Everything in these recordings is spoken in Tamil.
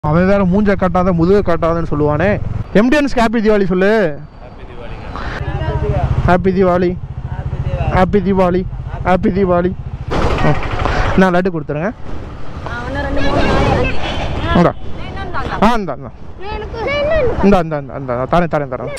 அவன் வேற மூஞ்ச காட்டாத முதுக காட்டாதன்னு சொல்லுவானே எம்டிஎன்ஸ்க்கு ஹாப்பி தீபாவளி சொல்லு happy Deepavali happy Deepavali happy Deepavali ஆ. நான் லட்டு கொடுத்துருங்க இந்தா ஆ இந்தா இந்தா இந்தா இந்தா இந்தா இந்தா தரேன் தரேன் தரேன்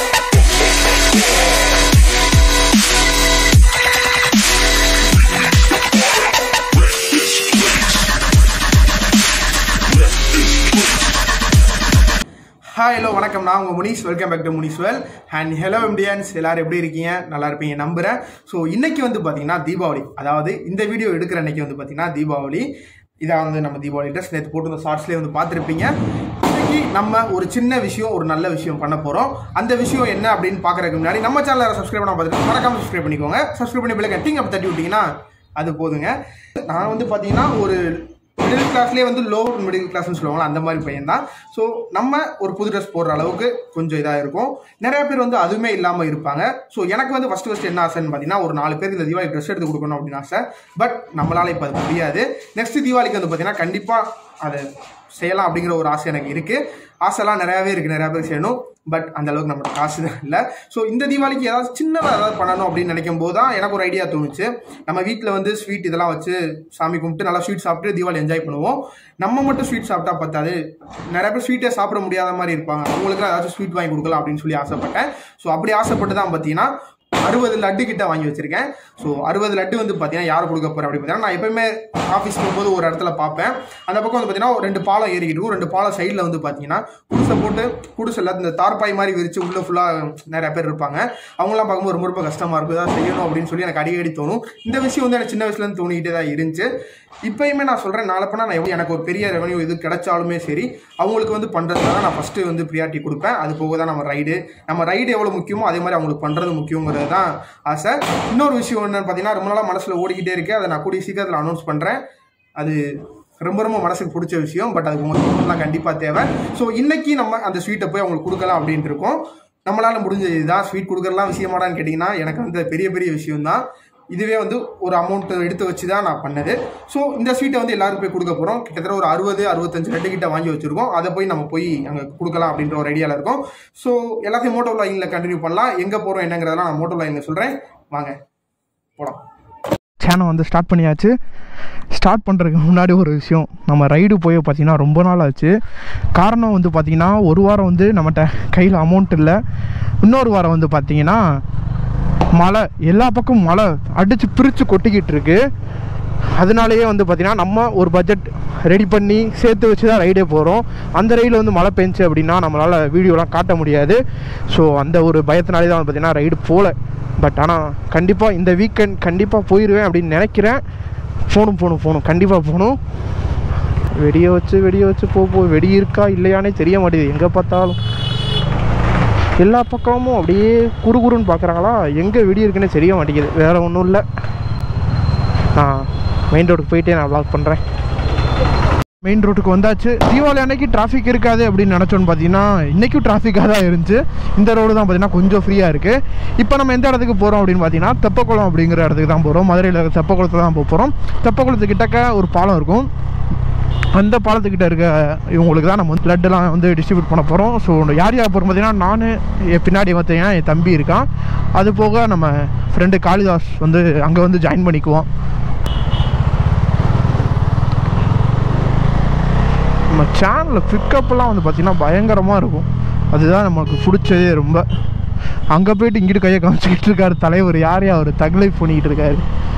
ஹாய் ஹலோ வணக்கம் நான் உங்கள் Munees welcome back to Muneeswal and hello Indians எல்லாரும் எப்படி இருக்கீங்க நல்லா இருப்பீங்க நம்புறேன் ஸோ இன்னைக்கு வந்து பார்த்தீங்கன்னா தீபாவளி அதாவது இந்த வீடியோ எடுக்கிற அன்னைக்கு வந்து பார்த்தீங்கன்னா தீபாவளி இதான் வந்து நம்ம தீபாவளி ட்ரெஸ் நேற்று போட்டு இந்த ஷார்ட்ஸ்லேயே வந்து பார்த்துருப்பீங்க இன்னைக்கு நம்ம ஒரு சின்ன விஷயம் ஒரு நல்ல விஷயம் பண்ண போகிறோம் அந்த விஷயம் என்ன அப்படின்னு பார்க்கறதுக்கு முன்னாடி நம்ம சேனலை சப்ஸ்கிரைப் பண்ண பார்த்துட்டு மறக்காம சப்ஸ்கிரைப் பண்ணிக்கோங்க சப்ஸ்கிரைப் பண்ணி பிள்ளை கட்டிங் அப்படி தட்டி விட்டீங்கன்னா அது போதுங்க நான் வந்து பார்த்தீங்கன்னா ஒரு மிடில் கிளாஸ்லேயே வந்து லோ மிடில் கிளாஸ்னு சொல்லுவாங்களா அந்த மாதிரி பையன் தான் ஸோ நம்ம ஒரு புது ட்ரெஸ் போடுற அளவுக்கு கொஞ்சம் இதாக இருக்கும் நிறைய பேர் வந்து அதுவுமே இல்லாமல் இருப்பாங்க ஸோ எனக்கு வந்து ஃபஸ்ட்டு ஃபஸ்ட்டு என்ன ஆசைன்னு பார்த்தீங்கன்னா ஒரு நாலு பேருக்கு இந்த தீபாவளி ட்ரெஸ் எடுத்து கொடுக்கணும் அப்படின்னு ஆசை பட் நம்மளால இப்போ அது முடியாது நெக்ஸ்ட் தீபாவளிக்கு வந்து பார்த்தீங்கன்னா கண்டிப்பாக அதை செய்யலாம் அப்படிங்கிற ஒரு ஆசை எனக்கு இருக்குது ஆசைலாம் நிறையாவே இருக்குது நிறையா பேர் செய்யணும் பட் அந்த அளவுக்கு நம்மளோட காசு தான் இல்லை ஸோ இந்த தீபாவளிக்கு ஏதாவது சின்னதாக ஏதாவது பண்ணணும் அப்படின்னு நினைக்கும் போது தான் எனக்கு ஒரு ஐடியா தோணுச்சு நம்ம வீட்டில் வந்து ஸ்வீட் இதெல்லாம் வச்சு சாமி கும்பிட்டு நல்லா ஸ்வீட் சாப்பிட்டு தீபாவளி என்ஜாய் பண்ணுவோம் நம்ம மட்டும் ஸ்வீட் சாப்பிட்டா பத்தாது நிறைய பேர் ஸ்வீட்டே சாப்பிட முடியாத மாதிரி இருப்பாங்க அவங்களுக்கு ஏதாச்சும் ஸ்வீட் வாங்கி கொடுக்கலாம் அப்படின்னு சொல்லி ஆசைப்பட்டேன் ஸோ அப்படி ஆசைப்பட்டு தான் பார்த்தீங்கன்னா அறுபது லட்டு கிட்ட வாங்கி வச்சிருக்கேன் ஸோ அறுபது லட்டு வந்து பார்த்தீங்கன்னா யார் கொடுக்க போகிறேன் அப்படி பார்த்தீங்கன்னா நான் எப்பயுமே ஆஃபீஸ் போகும்போது ஒரு இடத்துல பார்ப்பேன் அந்த பக்கம் வந்து பார்த்தீங்கன்னா ஒரு ரெண்டு பாலம் ஏறிக்கிட்டு இருக்கும் ரெண்டு பாலம் சைடில் வந்து பார்த்தீங்கன்னா குடிசை போட்டு குடிசையில் இந்த தார்பாய் மாதிரி விரிச்சு உள்ள ஃபுல்லாக நிறைய பேர் இருப்பாங்க அவங்களாம் பார்க்கும்போது ரொம்ப ரொம்ப கஷ்டமாக இருக்கும் இதான் செய்யணும் அப்படின்னு சொல்லி எனக்கு அடிக்கடி தோணும் இந்த விஷயம் வந்து எனக்கு சின்ன வயசுலேருந்து தோணிக்கிட்டே தான் இருந்துச்சு இப்பயுமே நான் சொல்கிறேன் நாளை பண்ணால் நான் எவ்வளோ எனக்கு ஒரு பெரிய ரெவன்யூ இது கிடைச்சாலுமே சரி அவங்களுக்கு வந்து பண்ணுறதுனால நான் ஃபஸ்ட்டு வந்து ப்ரியாரிட்டி கொடுப்பேன் அது போக தான் நம்ம ரைடு நம்ம ரைடு எவ்வளோ முக்கியமோ அதே மாதிரி அவங்களுக்கு பண்ணுறது முக்கியங்கிறது தான் ஆசை இன்னொரு விஷயம் என்னன்னு பார்த்தீங்கன்னா ரொம்ப நாளாக மனசில் ஓடிக்கிட்டே இருக்கு அதை நான் கூடிய சீக்கிரத்தில் அனௌன்ஸ் பண்ணுறேன் அது ரொம்ப ரொம்ப மனசுக்கு பிடிச்ச விஷயம் பட் அதுக்கு உங்களுக்கு சப்போர்ட்லாம் கண்டிப்பாக தேவை ஸோ இன்னைக்கு நம்ம அந்த ஸ்வீட்டை போய் அவங்களுக்கு கொடுக்கலாம் அப்படின்ட்டு இருக்கோம் நம்மளால முடிஞ்சது இதுதான் ஸ்வீட் கொடுக்கறலாம் விஷயமாடான்னு கேட்டிங்கன்னா எனக்கு வந்து பெரிய பெரிய விஷயம் தான் இதுவே வந்து ஒரு அமௌண்ட் எடுத்து வச்சு தான் நான் பண்ணது ஸோ இந்த ஸ்வீட்டை வந்து எல்லாருக்கும் போய் கொடுக்க போகிறோம் கிட்டத்தட்ட ஒரு அறுபது அறுபத்தஞ்சு ரெண்டு கிட்ட வாங்கி வச்சிருக்கோம் அதை போய் நம்ம போய் அங்கே கொடுக்கலாம் அப்படின்ற ஒரு ஐடியாவில் இருக்கோம் ஸோ எல்லாத்தையும் மோட்டோ லைனில் கண்டினியூ பண்ணலாம் எங்கே போகிறோம் என்னங்கிறதெல்லாம் நான் மோட்டோ லைனில் சொல்கிறேன் வாங்க போலாம் சேனல் வந்து ஸ்டார்ட் பண்ணியாச்சு ஸ்டார்ட் பண்ணுறதுக்கு முன்னாடி ஒரு விஷயம் நம்ம ரைடு போய் பார்த்தீங்கன்னா ரொம்ப நாள் ஆச்சு காரணம் வந்து பார்த்திங்கன்னா ஒரு வாரம் வந்து நம்மகிட்ட கையில் அமௌண்ட் இல்லை இன்னொரு வாரம் வந்து பார்த்திங்கன்னா மழை எல்லா பக்கமும் மழை அடித்து பிரித்து கொட்டிக்கிட்டு இருக்கு அதனாலேயே வந்து பார்த்திங்கன்னா நம்ம ஒரு பட்ஜெட் ரெடி பண்ணி சேர்த்து வச்சு தான் ரைடே போகிறோம் அந்த ரைடில் வந்து மழை பெஞ்சு அப்படின்னா நம்மளால் வீடியோலாம் காட்ட முடியாது ஸோ அந்த ஒரு பயத்தினாலே தான் வந்து பார்த்திங்கன்னா ரைடு போகல பட் ஆனால் கண்டிப்பாக இந்த வீக்கெண்ட் கண்டிப்பாக போயிடுவேன் அப்படின்னு நினைக்கிறேன் போகணும் போகணும் போகணும் கண்டிப்பாக போகணும் வெடியை வச்சு வெடியை வச்சு போ போ வெடி இருக்கா இல்லையானே தெரிய மாட்டேங்குது எங்கே பார்த்தாலும் எல்லா பக்கமும் அப்படியே குறுகுறுன்னு பார்க்குறாங்களா எங்கே வெடி இருக்குன்னே தெரிய மாட்டேங்குது வேறு ஒன்றும் இல்லை நான் மெயின் ரோடுக்கு போயிட்டே நான் வ்ளாக் பண்ணுறேன் மெயின் ரோட்டுக்கு வந்தாச்சு தீபாவளி அன்னைக்கு டிராஃபிக் இருக்காது அப்படின்னு நினச்சோன்னு பார்த்தீங்கன்னா இன்றைக்கும் டிராஃபிக்காக தான் இருந்துச்சு இந்த ரோடு தான் பார்த்தீங்கன்னா கொஞ்சம் ஃப்ரீயாக இருக்குது இப்போ நம்ம எந்த இடத்துக்கு போகிறோம் அப்படின்னு பார்த்தீங்கன்னா தெப்பக்குளம் அப்படிங்கிற இடத்துக்கு தான் போகிறோம் மதுரையில் இருக்க தெப்பக்குளத்தில் தான் போக போகிறோம் தெப்பக்குளத்துக்கிட்டக்க ஒரு பாலம் இருக்கும் அந்த பாலத்துக்கிட்ட இருக்க இவங்களுக்கு தான் நம்ம வந்து லட்டுலாம் வந்து டிஸ்ட்ரிபியூட் பண்ண போகிறோம் ஸோ யார் யார் போகிறோம் பார்த்தீங்கன்னா நான் என் பின்னாடி பார்த்தீங்கன்னா என் தம்பி இருக்கான் அது போக நம்ம ஃப்ரெண்டு காளிதாஸ் வந்து அங்கே வந்து ஜாயின் பண்ணிக்குவோம் நம்ம சேனலில் பிக்கப்லாம் வந்து பார்த்திங்கன்னா பயங்கரமாக இருக்கும் அதுதான் நமக்கு பிடிச்சதே ரொம்ப அங்கே போயிட்டு இங்கிட்டு கையை காமிச்சிக்கிட்டு இருக்காரு தலைவர் யார் அவர் தகலை பண்ணிக்கிட்டு இருக்காரு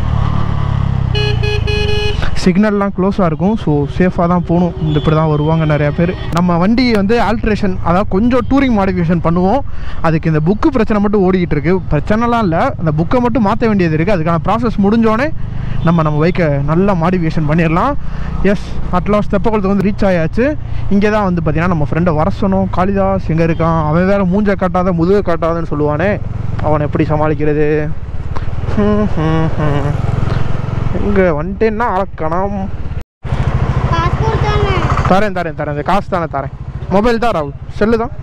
சிக்னல்லாம் க்ளோஸாக இருக்கும் ஸோ சேஃபாக தான் போகணும் இந்த இப்படி தான் வருவாங்க நிறையா பேர் நம்ம வண்டி வந்து ஆல்ட்ரேஷன் அதாவது கொஞ்சம் டூரிங் மாடிஃபிகேஷன் பண்ணுவோம் அதுக்கு இந்த புக்கு பிரச்சனை மட்டும் ஓடிக்கிட்டு இருக்கு பிரச்சனைலாம் இல்லை அந்த புக்கை மட்டும் மாற்ற வேண்டியது இருக்குது அதுக்கான ப்ராசஸ் முடிஞ்சோடனே நம்ம நம்ம பைக்கை நல்லா மாடிஃபிகேஷன் பண்ணிடலாம் எஸ் அட்லாஸ்ட் தெப்பக்குளத்துக்கு வந்து ரீச் ஆயாச்சு இங்கே தான் வந்து பார்த்தீங்கன்னா நம்ம ஃப்ரெண்டை வர சொன்னோம் காளிதாஸ் எங்கே இருக்கான் அவன் வேறு மூஞ்ச காட்டாத முதுக காட்டாதன்னு சொல்லுவானே அவனை எப்படி சமாளிக்கிறது ஹம், ஹம், ஹம். இங்கே வந்துட்டேன்னா அளக்கணும் பாஸ்போர்ட் தானே தரேன் தரேன் தரேன் இந்த காசு தானே தரேன் மொபைல் தான் ராகுல் செல்லு தான்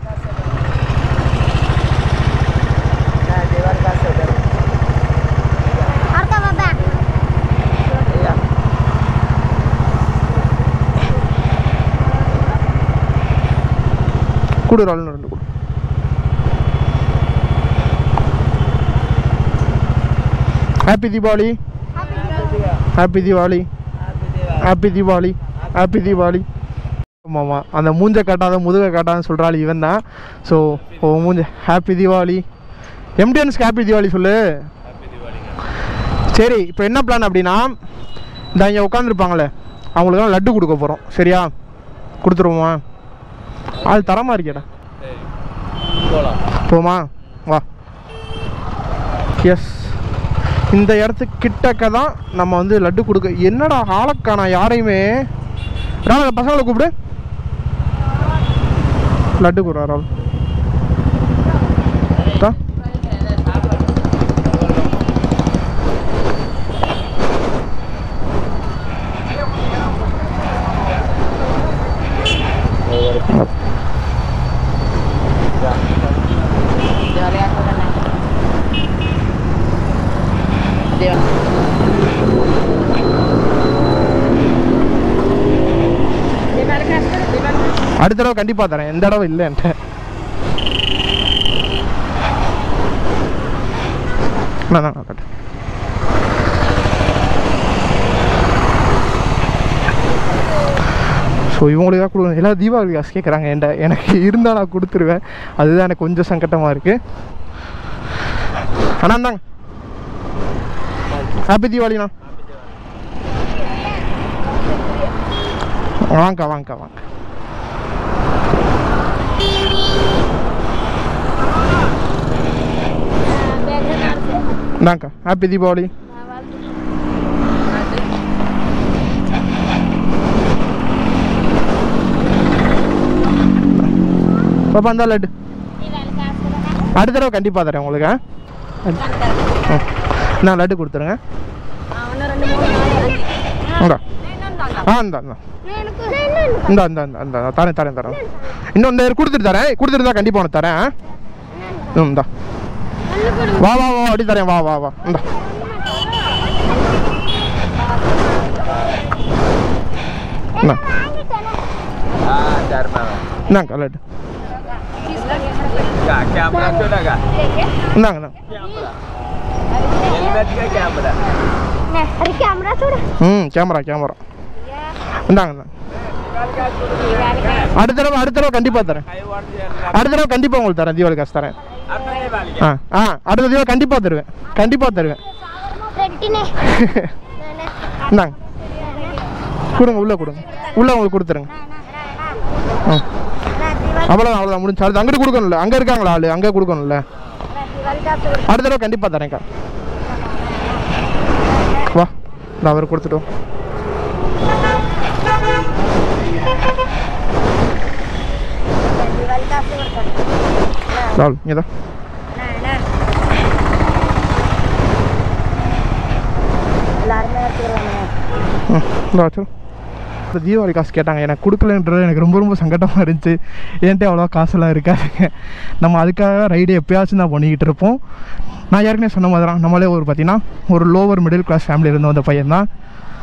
அடுத்த பாப்பா கொடு ஒரு ஆள் ரெண்டு கொடு happy Deepavali happy Deepavali happy Deepavali happy Deepavali ஆமாம்மா அந்த மூஞ்ச காட்டாத முதுக காட்டாத சொல்கிறாள் இவன் தான் ஸோ ஓ மூஞ்ச ஹாப்பி தீபாவளி எம்டிஎன்ஸ்க்கு ஹாப்பி தீபாவளி சொல்லு சரி இப்போ என்ன பிளான் அப்படின்னா இந்த இங்கே உட்காந்துருப்பாங்களே அவங்களுக்குலாம் லட்டு கொடுக்க போகிறோம் சரியா கொடுத்துருவோமா அது தரமாக இருக்கேடா போமா வா எஸ் இந்த இடத்துக்கு கிட்டக்க தான் நம்ம வந்து லட்டு கொடுக்க என்னடா ஆளக்கானா யாரையுமே ராணா பசங்களை கூப்பிடு லட்டு கொடுறா ரால் தா. அடுத்த தடவை கண்டிப்பாக தரேன் எந்த தடவை இல்லை என்கிட்ட நான் தான் கட்டு ஸோ இவங்களுக்காக கொடுக்கணும் எல்லா தீபாவளி காசு கேட்குறாங்க என்கிட்ட எனக்கு இருந்தால் நான் கொடுத்துருவேன் அதுதான் எனக்கு கொஞ்சம் சங்கட்டமாக இருக்குது அண்ணா இந்தாங்க ஹாப்பி தீபாவளிண்ணா வாங்க வாங்க வாங்க இந்தாங்க ஹாப்பி தீபாவளி பாப்பா அந்த லட்டு அடுத்த தடவை கண்டிப்பாக தரேன் உங்களுக்கு ஆ? ஆ. நான் லட்டு கொடுத்துருங்க இந்தா ஆ இந்தா இந்தா இந்தா இந்தா இந்தா இந்தா தரேன் தரேன் தரேன் இன்னும் இந்த கொடுத்துட்டு தரேன் கொடுத்துட்டு தான் கண்டிப்பாக உனக்கு தரேன் ஆ? ம் இந்தா வா வா வா அப்படி தரேன் வா வா வா இந்தா இந்தா இந்தாங்க லட்டு कैमरा क्यों लगा இந்தாங்க இந்தாங்க हेलमेट का कैमरा अरे कैमरा छोड़ ம் கேமரா கேமரா இந்தாங்க இந்தாங்க அடுத்த தடவை அடுத்த தடவை கண்டிப்பாக தரேன் அடுத்த தடவை கண்டிப்பாக உங்களுக்கு தரேன் தீபாவளி காசு தரேன் ஆ ஆ அடுத்த தீபாவளி கண்டிப்பாக தருவேன் கண்டிப்பாக தருவேன் ரெட்டினே இந்தாங்க கொடுங்க உள்ளே கொடுங்க உள்ளே உங்களுக்கு கொடுத்துருங்க ஆ அவ்வளோதான் அவ்வளோதான் முடிஞ்சு அடுத்து அங்கிட்டு கொடுக்கணும்ல அங்கே இருக்காங்களா ஆளு அங்கே கொடுக்கணும்ல அடுத்த தடவை கண்டிப்பாக தரேன்க்கா வா நான் அவர் கொடுத்துட்டோம் ராகுல் இங்கே தான் ம் இந்த வச்சு இந்த தீபாவளி காசு கேட்டாங்க எனக்கு கொடுக்கலன்றது எனக்கு ரொம்ப ரொம்ப சங்கடமாக இருந்துச்சு என்கிட்ட அவ்வளோ காசெல்லாம் இருக்காதுங்க நம்ம அதுக்காக ரைடு எப்பயாச்சும் தான் பண்ணிக்கிட்டு இருப்போம் நான் ஏற்கனவே சொன்ன மாதிரி தான் நம்மளே ஒரு பார்த்தீங்கன்னா ஒரு லோவர் மிடில் கிளாஸ் ஃபேமிலி இருந்த அந்த பையன் தான்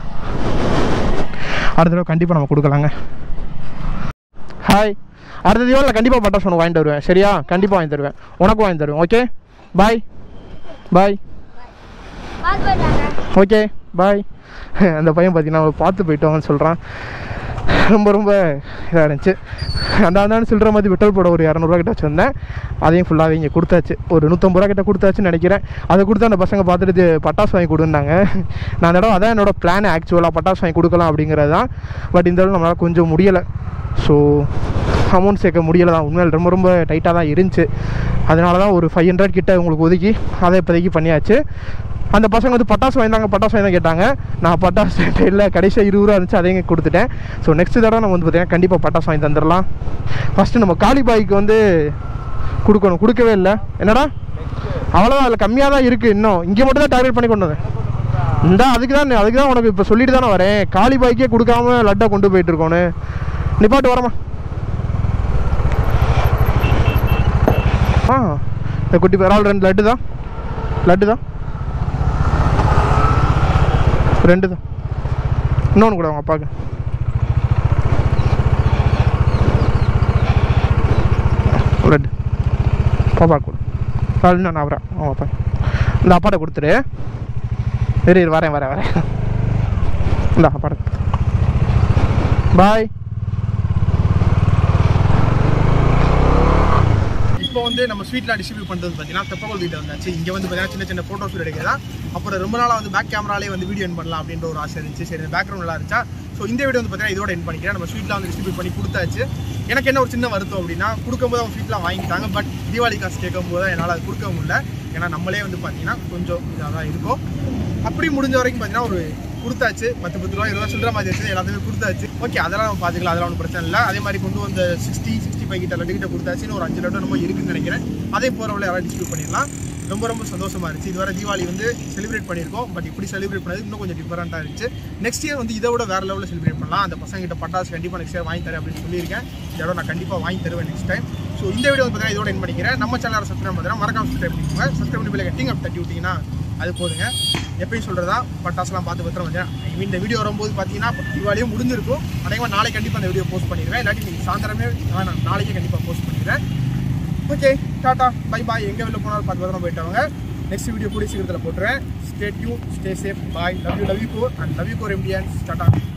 அடுத்த தடவை கண்டிப்பாக நம்ம கொடுக்கலாங்க ஹாய் அடுத்த தீபாவளியில் கண்டிப்பாக பட்டாசு உனக்கு வாங்கிட்டு வருவேன் சரியா கண்டிப்பாக வாங்கி தருவேன் உனக்கும் வாங்கி தருவேன் ஓகே பாய் பாய் बात बताना ஓகே பாய் அந்த பையன் பார்த்தீங்கன்னா அவன் பார்த்து போயிட்டோங்கன்னு சொல்கிறான் ரொம்ப ரொம்ப இதாக இருந்துச்சு அந்த அந்தான்னு சொல்கிற மாதிரி பெட்ரோல் போட ஒரு இரநூறுவா கிட்ட வச்சுருந்தேன் அதையும் ஃபுல்லாகவே இங்கே கொடுத்தாச்சு ஒரு நூற்றம்பது ரூபா கிட்ட கொடுத்தாச்சுன்னு நினைக்கிறேன் அதை கொடுத்து அந்த பசங்க பார்த்துட்டு இது பட்டாசு வாங்கி கொடுன்னாங்க நான் அந்த இடம் அதான் என்னோட பிளான் ஆக்சுவலாக பட்டாசு வாங்கி கொடுக்கலாம் அப்படிங்கிறது தான் பட் இந்த இடம் நம்மளால் கொஞ்சம் முடியலை ஸோ அமௌண்ட் சேர்க்க முடியலை தான் உண்மையில் ரொம்ப ரொம்ப டைட்டாக தான் இருந்துச்சு அதனால தான் ஒரு ஃபைவ் ஹண்ட்ரட் கிட்ட உங்களுக்கு ஒதுக்கி அதை இப்போதைக்கு பண்ணியாச்சு அந்த பசங்க வந்து பட்டாசு வாங்கினாங்க பட்டாசு வாங்கி கேட்டாங்க நான் பட்டாசு இல்லை கடைசியாக இருபது ரூபா இருந்துச்சு அதையும் கொடுத்துட்டேன் ஸோ நெக்ஸ்ட் தடவை நம்ம வந்து பார்த்தீங்கன்னா கண்டிப்பாக பட்டாசு வாங்கி தந்துடலாம் ஃபஸ்ட்டு நம்ம காளிபாய்க்கு வந்து கொடுக்கணும் கொடுக்கவே இல்லை என்னடா அவ்வளோதான் அதில் கம்மியாக தான் இருக்குது இன்னும் இங்கே மட்டும் தான் டார்கெட் பண்ணி கொண்டு வந்தேன் இந்த அதுக்கு தான் அதுக்கு தான் உனக்கு இப்போ சொல்லிட்டு தானே வரேன் காளிபாய்க்கே கொடுக்காம லட்டை கொண்டு போயிட்டு இருக்கோன்னு நிப்பாட்டு வரமா ஆ இந்த குட்டி பேரால் ரெண்டு லட்டு தான் லட்டு தான் ரெண்டு தான் இன்னொன்று கூட அவங்க அப்பாவுக்கு ரெட் பாப்பா கொடு சால் நான் வரேன் அவன் அப்பா இந்த அப்பாட்ட கொடுத்துரு இரு இரு வரேன் வரேன் வரேன் இந்த அப்பாட்ட பாய் இப்போ வந்து நம்ம ஸ்வீட்லாம் டிஸ்ட்ரிபியூட் பண்ணுறது பார்த்தீங்கன்னா தெப்பகோல் வீட்டை வந்தாச்சு இங்கே வந்து பார்த்தீங்கன்னா சின்ன சின்ன ஃபோட்டோ ஷூட் எடுக்கிறதா அப்புறம் ரொம்ப நாளாக வந்து பேக் கேமராலே வந்து வீடியோ என் பண்ணலாம் அப்படின்ற ஒரு ஆசை இருந்துச்சு சரி பேக்ரவுண்ட் நல்லா இருந்துச்சா ஸோ இந்த வீடியோ வந்து பார்த்தீங்கன்னா இதோட என் பண்ணிக்கிறேன் நம்ம ஸ்வீட்லாம் வந்து டிஸ்ட்ரிபியூட் பண்ணி கொடுத்தாச்சு எனக்கு என்ன ஒரு சின்ன வருத்தம் அப்படின்னா கொடுக்கும்போது அவங்க ஸ்வீட்லாம் வாங்கிட்டாங்க பட் தீபாவளி காசு கேட்கும்போது என்னால் அது கொடுக்க முடியல ஏன்னா நம்மளே வந்து பார்த்தீங்கன்னா கொஞ்சம் இதாக தான் இருக்கும் அப்படி முடிஞ்ச வரைக்கும் பார்த்தீங்கன்னா ஒரு கொடுத்தாச்சு பத்து பத்து ரூபா இருபது சில்லற மாதிரி வச்சு எல்லாத்தையுமே கொடுத்தாச்சு ஓகே அதெல்லாம் நம்ம பார்த்துக்கலாம் அதெல்லாம் ஒன்றும் பிரச்சனை இல்லை அதே மாதிரி கொண்டு வந்த சிக்ஸ்டி சிக்ஸ்டி ஃபைவ் கிட்ட லட்டு கிட்ட கொடுத்தாச்சு இன்னும் ஒரு அஞ்சு லட்டு நம்ம இருக்குன்னு நினைக்கிறேன் அதே போகிறவங்கள யாராவது டிஸ்ட்ரிபியூட் பண்ணிடலாம் ரொம்ப ரொம்ப சந்தோஷமா இருந்துச்சு இதுவரை தீபாவளி வந்து செலிப்ரேட் பண்ணியிருக்கோம் பட் இப்படி செலிப்ரேட் பண்ணது இன்னும் கொஞ்சம் டிஃபரெண்ட்டாக இருந்துச்சு நெக்ஸ்ட் இயர் வந்து இதை விட வேற லெவலில் செலிப்ரேட் பண்ணலாம் அந்த பசங்க கிட்ட பட்டாசு கண்டிப்பாக நெக்ஸ்ட் இயர் வாங்கி தரேன் அப்படின்னு சொல்லியிருக்கேன் இதோட நான் கண்டிப்பாக வாங்கி தருவேன் நெக்ஸ்ட் டைம் ஸோ இந்த வீடியோ வந்து பார்த்தீங்கன்னா இதோட என் பண்ணிக்கிறேன் நம்ம சேனலை சப்ஸ்கிரைப் பண்ணுறேன் மறக்காம சப்ஸ்கிரைப் பண்ணிக்கோங்க சப்ஸ்கிரைப் பண்ணி பிள்ளை கட்டிங் அப் தட்டி விட்டிங்கன்னா அது போதுங்க எப்பயும் சொல்கிறதா பட்டாசுலாம் பார்த்து பத்திரம் வச்சேன் ஐ மீன் இந்த வீடியோ வரும்போது பார்த்தீங்கன்னா தீபாவளியும் முடிஞ்சிருக்கும் அநேகமாக நாளைக்கு கண்டிப்பாக அந்த வீடியோ போஸ்ட் பண்ணிடுவேன் இல்லாட்டி நீங்கள் சாயந்தரமே வேணாம் நாளைக்கே கண்டிப்பாக போஸ்ட் பண்ணிடுறேன் ஓகே டாடா பை பாய் எங்கே வெளில போனாலும் பார்த்து பத்திரம் போயிட்டவங்க நெக்ஸ்ட் வீடியோ கூடிய சீக்கிரத்தில் போட்டுறேன் ஸ்டே டியூ stay safe bye love you love you கோர் அண்ட் லவ் யூ கோர் எம்டியன்ஸ் டாடா